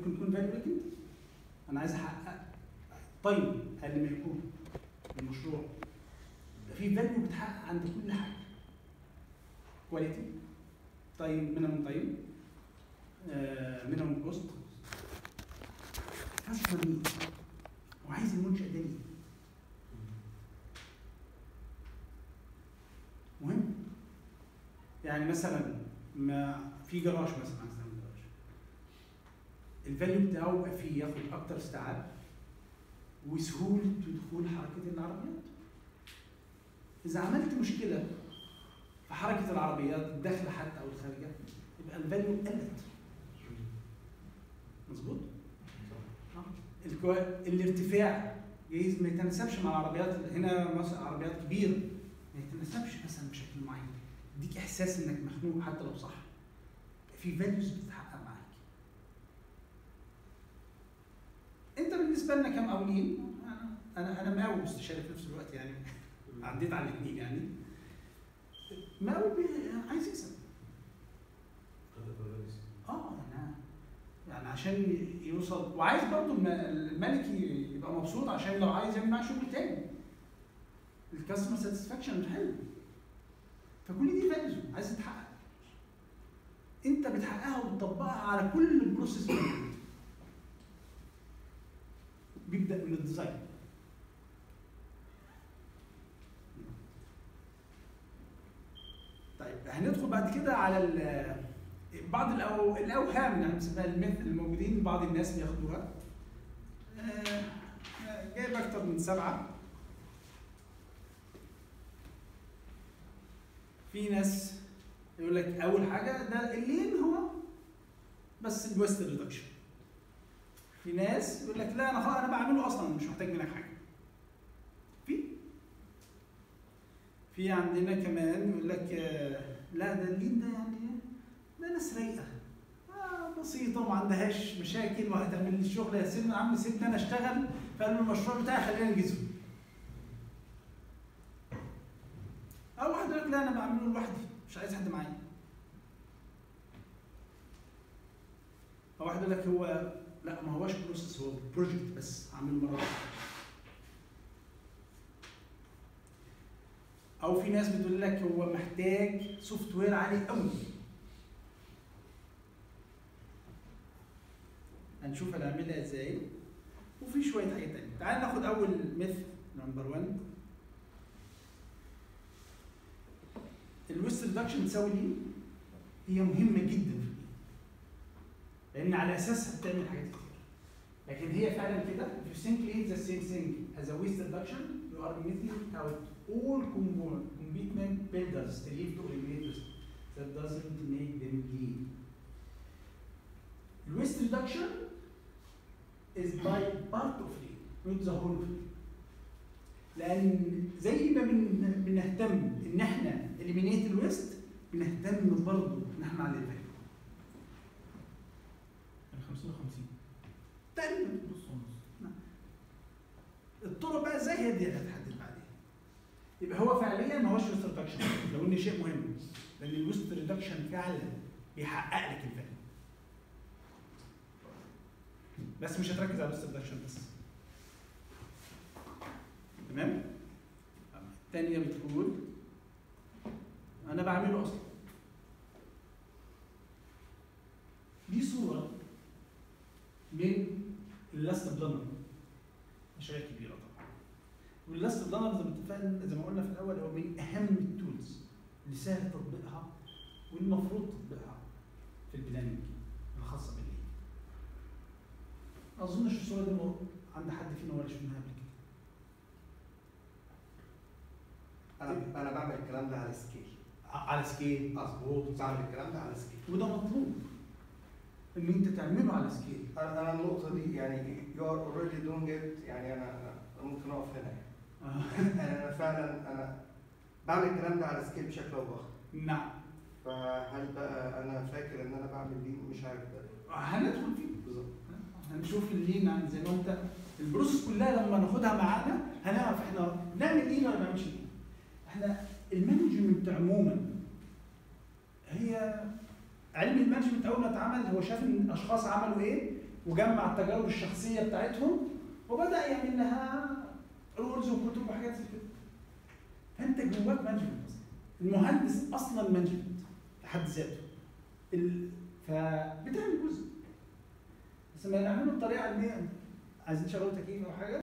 ممكن يكون فاليو لك انت انا عايز احقق طيب اقل ما يكون المشروع يبقى في فاليو بتحقق عند كل حاجه كواليتي طيب مينيمم تايم مينيمم كوست كاستمر نيد وعايز المنشأ ده ليه مهم يعني مثلا ما في جراج مثلا مثلا جراج الفاليو بتاعه يبقى فيه ياخد اكتر استيعاب وسهوله دخول حركه العربيات اذا عملت مشكله في حركه العربيات الداخله حتى او الخارجه يبقى الفاليو قلت مظبوط الكوا- الارتفاع جايز ما يتناسبش مع العربيات هنا مثلا عربيات كبيره ما يتناسبش مثلا بشكل معين يديك احساس انك مخنوق حتى لو صح في فاليوز بتتحقق معاك انت بالنسبه لنا كمقاولين أنا- انا انا مقاول مستشاري في نفس الوقت يعني عديت على الاثنين يعني مقاول بي- عايز يكسب اه يعني يعني عشان يوصل وعايز برضه الم- الملك ي- يبقى مبسوط عشان لو عايز يعمل معاه شغل تاني الكاستمر ساتسفاكشن حلو فكل دي فاليوز عايز تتحقق انت بتحققها وتطبقها على كل البروسيس موجود. بيبدا من الديزاين طيب هندخل بعد كده على ال- بعض الأو... الاوهام اللي احنا بنسميها الميث الموجودين بعض الناس بياخدوها آه، جايب اكتر من سبعه في ناس يقول لك اول حاجه ده اللين هو بس الويست ريدكشن في ناس يقول لك لا انا خلاص انا بعمله اصلا مش محتاج منك حاجه في في عندنا كمان يقول لك آه، لا ده اللين ده يعني ده ناس رايقه آه بسيطه وما عندهاش مشاكل وهتعمل لي الشغل يا سيبني يا عم سيبني انا اشتغل في قلب المشروع بتاعي خلينا ننجزه او واحد يقول لك لا انا بعمله لوحدي مش عايز حد معايا او واحد يقول لك هو لا ما هوش بروسيس هو بروجكت بس عامله مره واحده او في ناس بتقول لك هو محتاج سوفت وير عالي قوي هنشوف هنعملها ازاي وفي شويه حاجات تانية تعال ناخد اول ميث نمبر 1 الويست ريدكشن تساوي ليه هي مهمه جدا في البيئة. لان على اساسها بتعمل حاجات كتير لكن هي فعلا كده if you simply the same thing as a waste reduction you are missing out all component commitment builders strive to eliminate waste that doesn't make them lean الويست reduction is by part of lean not the whole of lean لان زي ما بن- بنهتم ان احنا eliminate الويست بنهتم برضه ان احنا نعلي الفاليو يعني 50 و 50 تقريبا نص ونص الطرق بقى ازاي هي دي اللي هتحدد بعدين يبقى هو فعليا ما هوش ويست ريدكشن لو ان شيء مهم لان الويست ريدكشن فعلا بيحقق لك الفاليو بس مش هتركز على الويست ريدكشن بس تمام الثانيه بتقول انا بعمله اصلا دي صوره من اللاست بلانر مشاريع كبيره طبعا واللاست بلانر زي ما اتفقنا زي ما قلنا في الاول هو من اهم التولز اللي سهل تطبيقها والمفروض تطبيقها في البلاننج الخاصه بالليل اظنش الصوره دي مو- عند حد فينا ولا شفناها قبل كده انا انا بعمل الكلام ده على سكيل ع- على سكيل مظبوط بعمل الكلام ده على سكيل وده مطلوب ان انت تعمله على سكيل انا انا النقطه دي يعني يو ار اوريدي دونج ات يعني انا أنا ممكن اقف هنا يعني انا فعلا انا بعمل الكلام ده على سكيل بشكل او باخر نعم فهل بقى انا فاكر ان انا بعمل دي مش عارف ده هندخل فيه بالظبط هنشوف اللين عن زي ما انت البروسس كلها لما ناخدها معانا هنعرف احنا نعمل لين ولا ما نعملش لين. احنا المانجمنت عموما هي علم المانجمنت اول ما اتعمل هو شاف ان الاشخاص عملوا ايه وجمع التجارب الشخصيه بتاعتهم وبدا يعمل لها رولز وكتب وحاجات زي كده فانت جواك مانجمنت اصلا المهندس اصلا مانجمنت في حد ذاته ال... فبتعمل جزء بس لما نعمله بطريقه ان هي عايزين شغلوا تكييف او حاجه